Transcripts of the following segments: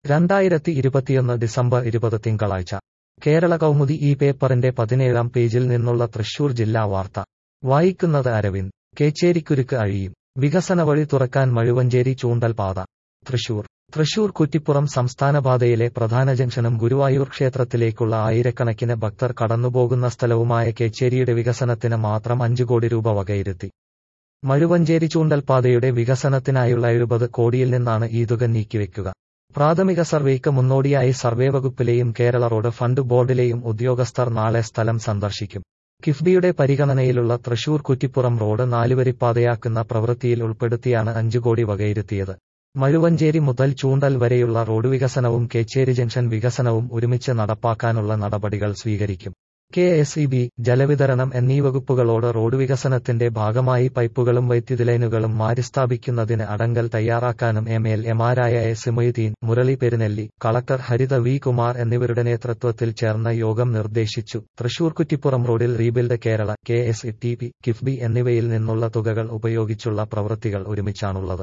രണ്ടായിരത്തി ഇരുപത്തിയൊന്ന് ഡിസംബർ ഇരുപത് തിങ്കളാഴ്ച കേരള കൗമുദി ഈ പേപ്പറിന്റെ പതിനേഴാം പേജിൽ നിന്നുള്ള തൃശൂർ ജില്ലാ വാർത്ത വായിക്കുന്നത് അരവിന്ദ് കേച്ചേരിക്കുരുക്ക് അഴിയും വികസന വഴി തുറക്കാൻ മഴുവഞ്ചേരി ചൂണ്ടൽ പാത തൃശൂർ തൃശൂർ കുറ്റിപ്പുറം സംസ്ഥാനപാതയിലെ പ്രധാന ജംഗ്ഷനും ഗുരുവായൂർ ക്ഷേത്രത്തിലേക്കുള്ള ആയിരക്കണക്കിന് ഭക്തർ കടന്നുപോകുന്ന സ്ഥലവുമായ കേച്ചേരിയുടെ വികസനത്തിന് മാത്രം അഞ്ചു കോടി രൂപ വകയിരുത്തി മഴുവഞ്ചേരി ചൂണ്ടൽപാതയുടെ വികസനത്തിനായുള്ള എഴുപത് കോടിയിൽ നിന്നാണ് ഈ തുക നീക്കിവെക്കുക പ്രാഥമിക സർവേക്ക് മുന്നോടിയായി സർവേ വകുപ്പിലെയും കേരള റോഡ് ഫണ്ട് ബോർഡിലെയും ഉദ്യോഗസ്ഥർ നാളെ സ്ഥലം സന്ദർശിക്കും കിഫ്ബിയുടെ പരിഗണനയിലുള്ള തൃശൂർ കുറ്റിപ്പുറം റോഡ് നാലുവരിപ്പാതയാക്കുന്ന പ്രവൃത്തിയിൽ ഉൾപ്പെടുത്തിയാണ് അഞ്ചു കോടി വകയിരുത്തിയത് മഴുവഞ്ചേരി മുതൽ ചൂണ്ടൽ വരെയുള്ള റോഡ് വികസനവും കേച്ചേരി ജംഗ്ഷൻ വികസനവും ഒരുമിച്ച് നടപ്പാക്കാനുള്ള നടപടികൾ സ്വീകരിക്കും കെ എസ് ഇ ബി ജലവിതരണം എന്നീ വകുപ്പുകളോട് റോഡ് വികസനത്തിന്റെ ഭാഗമായി പൈപ്പുകളും വൈദ്യുതി ലൈനുകളും മാറ്റിസ്ഥാപിക്കുന്നതിന് അടങ്കൽ തയ്യാറാക്കാനും എം എൽ എമാരായ S Moideen Murali Perunelli collector Haritha V Kumar എന്നിവരുടെ നേതൃത്വത്തിൽ ചേർന്ന യോഗം നിർദ്ദേശിച്ചു തൃശൂർ കുറ്റിപ്പുറം റോഡിൽ rebuild Kerala K S E T P KIIFB എന്നിവയിൽ നിന്നുള്ള തുകകൾ ഉപയോഗിച്ചുള്ള പ്രവൃത്തികൾ ഒരുമിച്ചാണുള്ളത്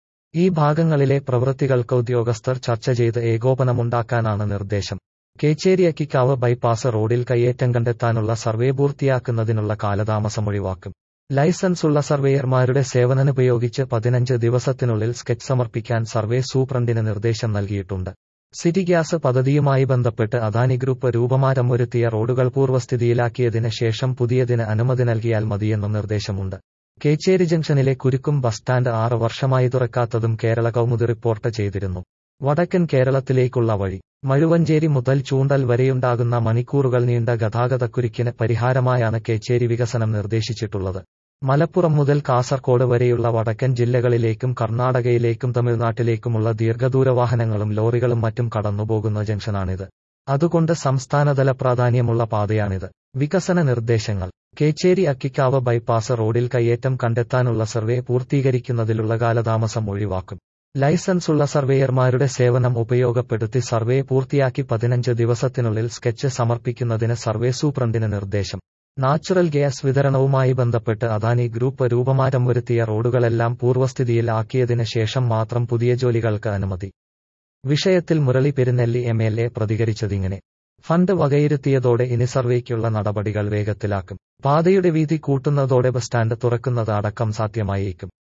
ഈ ഭാഗങ്ങളിലെ പ്രവൃത്തികൾക്ക് ഉദ്യോഗസ്ഥർ ചർച്ച ചെയ്ത് ഏകോപനമുണ്ടാക്കാനാണ് നിർദ്ദേശം കേച്ചേരിയക്കിക്കാവ് ബൈപ്പാസ് റോഡിൽ കയ്യേറ്റം കണ്ടെത്താനുള്ള സർവേ പൂർത്തിയാക്കുന്നതിനുള്ള കാലതാമസം ഒഴിവാക്കും ലൈസൻസ് ഉള്ള സർവേയർമാരുടെ സേവനമുപയോഗിച്ച് പതിനഞ്ച് ദിവസത്തിനുള്ളിൽ സ്കെച്ച് സമർപ്പിക്കാൻ സർവേ സൂപ്രണ്ടിന് നിർദ്ദേശം നൽകിയിട്ടുണ്ട് സിറ്റി ഗ്യാസ് പദ്ധതിയുമായി ബന്ധപ്പെട്ട് അദാനി ഗ്രൂപ്പ് രൂപമാറ്റം വരുത്തിയ റോഡുകൾ പൂർവ്വസ്ഥിതിയിലാക്കിയതിന് ശേഷം പുതിയതിന് അനുമതി നൽകിയാൽ മതിയെന്നും നിർദ്ദേശമുണ്ട് കേച്ചേരി ജംഗ്ഷനിലെ കുരുക്കും ബസ് സ്റ്റാൻഡ് ആറ് വർഷമായി തുറക്കാത്തതും കേരള കൗമുദി റിപ്പോർട്ട് ചെയ്തിരുന്നു വടക്കൻ കേരളത്തിലേക്കുള്ള വഴി മഴുവഞ്ചേരി മുതൽ ചൂണ്ടൽ വരെയുണ്ടാകുന്ന മണിക്കൂറുകൾ നീണ്ട ഗതാഗതക്കുരുക്കിന് പരിഹാരമായാണ് കേച്ചേരി വികസനം നിർദ്ദേശിച്ചിട്ടുള്ളത് മലപ്പുറം മുതൽ കാസർകോട് വരെയുള്ള വടക്കൻ ജില്ലകളിലേക്കും കർണാടകയിലേക്കും തമിഴ്നാട്ടിലേക്കുമുള്ള ദീർഘദൂര വാഹനങ്ങളും ലോറികളും മറ്റും കടന്നുപോകുന്ന ജംഗ്ഷനാണിത് അതുകൊണ്ട് സംസ്ഥാനതല പ്രാധാന്യമുള്ള പാതയാണിത് വികസന നിർദ്ദേശങ്ങൾ കേച്ചേരി അക്കിക്കാവ് ബൈപ്പാസ് റോഡിൽ കയ്യേറ്റം കണ്ടെത്താനുള്ള സർവേ പൂർത്തീകരിക്കുന്നതിലുള്ള കാലതാമസം ഒഴിവാക്കും ലൈസൻസ് ഉള്ള സർവേയർമാരുടെ സേവനം ഉപയോഗപ്പെടുത്തി സർവേ പൂർത്തിയാക്കി പതിനഞ്ച് ദിവസത്തിനുള്ളിൽ സ്കെച്ച് സമർപ്പിക്കുന്നതിന് സർവേ സൂപ്രണ്ടിന് നിർദ്ദേശം നാച്ചുറൽ ഗ്യാസ് വിതരണവുമായി ബന്ധപ്പെട്ട് അദാനി ഗ്രൂപ്പ് രൂപമാറ്റം വരുത്തിയ റോഡുകളെല്ലാം പൂർവ്വസ്ഥിതിയിൽ ആക്കിയതിന് ശേഷം മാത്രം പുതിയ ജോലികൾക്ക് അനുമതി വിഷയത്തിൽ Murali Perunelli M L A പ്രതികരിച്ചതിങ്ങനെ ഫണ്ട് വകയിരുത്തിയതോടെ ഇനി സർവേക്കുള്ള നടപടികൾ വേഗത്തിലാക്കും പാതയുടെ വീതി കൂട്ടുന്നതോടെ ബസ് സ്റ്റാൻഡ് തുറക്കുന്നത് അടക്കം സാധ്യമായേക്കും